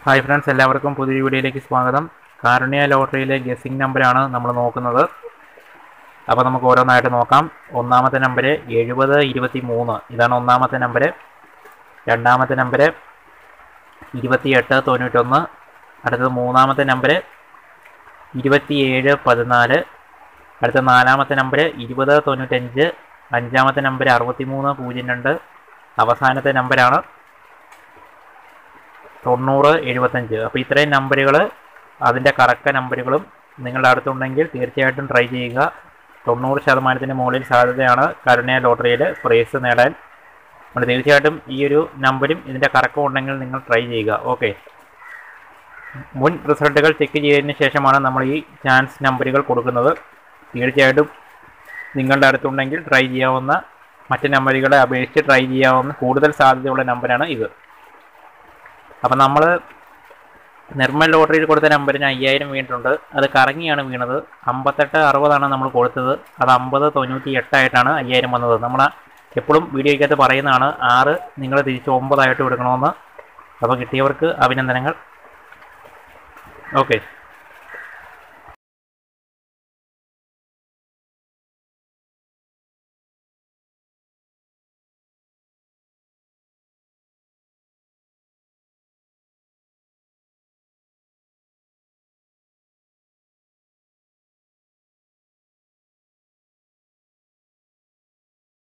hi friends എല്ലാവർക്കും പുതിയ വീഡിയോയിലേക്ക് സ്വാഗതം കാരുണ്യ ലോട്ടറിയിലെ ഗസ്സിംഗ് നമ്പറാണ് നമ്മൾ നോക്കുന്നത് അപ്പോൾ നമുക്ക് ഓരോന്നായിട്ട് നോക്കാം ഒന്നാമത്തെ നമ്പർ എഴുപത് ഇരുപത്തി മൂന്ന് ഇതാണ് ഒന്നാമത്തെ നമ്പർ രണ്ടാമത്തെ നമ്പർ ഇരുപത്തിയെട്ട് തൊണ്ണൂറ്റൊന്ന് അടുത്തത് മൂന്നാമത്തെ നമ്പർ ഇരുപത്തിയേഴ് പതിനാല് അടുത്ത നാലാമത്തെ നമ്പർ ഇരുപത് തൊണ്ണൂറ്റഞ്ച് അഞ്ചാമത്തെ നമ്പർ അറുപത്തി മൂന്ന് പൂജ്യം രണ്ട് അവസാനത്തെ നമ്പരാണ് തൊണ്ണൂറ് എഴുപത്തഞ്ച് അപ്പോൾ ഇത്രയും നമ്പറുകൾ അതിൻ്റെ കറക്റ്റ് നമ്പറുകളും നിങ്ങളുടെ അടുത്തുണ്ടെങ്കിൽ തീർച്ചയായിട്ടും ട്രൈ ചെയ്യുക തൊണ്ണൂറ് ശതമാനത്തിന് മുകളിൽ സാധ്യതയാണ് കരുണ്യ ലോട്ടറിയിൽ പ്രൈസ് നേടാൻ അതുകൊണ്ട് തീർച്ചയായിട്ടും ഈ ഒരു നമ്പരും ഇതിൻ്റെ കറക്കം ഉണ്ടെങ്കിൽ നിങ്ങൾ ട്രൈ ചെയ്യുക ഓക്കെ മുൻ റിസൾട്ടുകൾ ചെക്ക് ചെയ്തതിന് ശേഷമാണ് നമ്മൾ ഈ ചാൻസ് നമ്പറുകൾ കൊടുക്കുന്നത് തീർച്ചയായിട്ടും നിങ്ങളുടെ അടുത്തുണ്ടെങ്കിൽ ട്രൈ ചെയ്യാവുന്ന മറ്റ് നമ്പറുകളെ അപേക്ഷിച്ച് ട്രൈ ചെയ്യാവുന്ന കൂടുതൽ സാധ്യതയുള്ള നമ്പറാണ് ഇത് അപ്പം നമ്മൾ നിർമ്മൽ ലോട്ടറിയിൽ കൊടുത്ത നമ്പറിന് അയ്യായിരം വീണിട്ടുണ്ട് അത് കറങ്ങിയാണ് വീണത് അമ്പത്തെട്ട് അറുപതാണ് നമ്മൾ കൊടുത്തത് അത് അമ്പത് തൊണ്ണൂറ്റി എട്ടായിട്ടാണ് അയ്യായിരം വന്നത് നമ്മൾ എപ്പോഴും വീഡിയോയ്ക്കകത്ത് പറയുന്നതാണ് ആറ് നിങ്ങൾ തിരിച്ച് ഒമ്പതായിട്ട് കൊടുക്കണമെന്ന് അപ്പോൾ കിട്ടിയവർക്ക് അഭിനന്ദനങ്ങൾ ഓക്കെ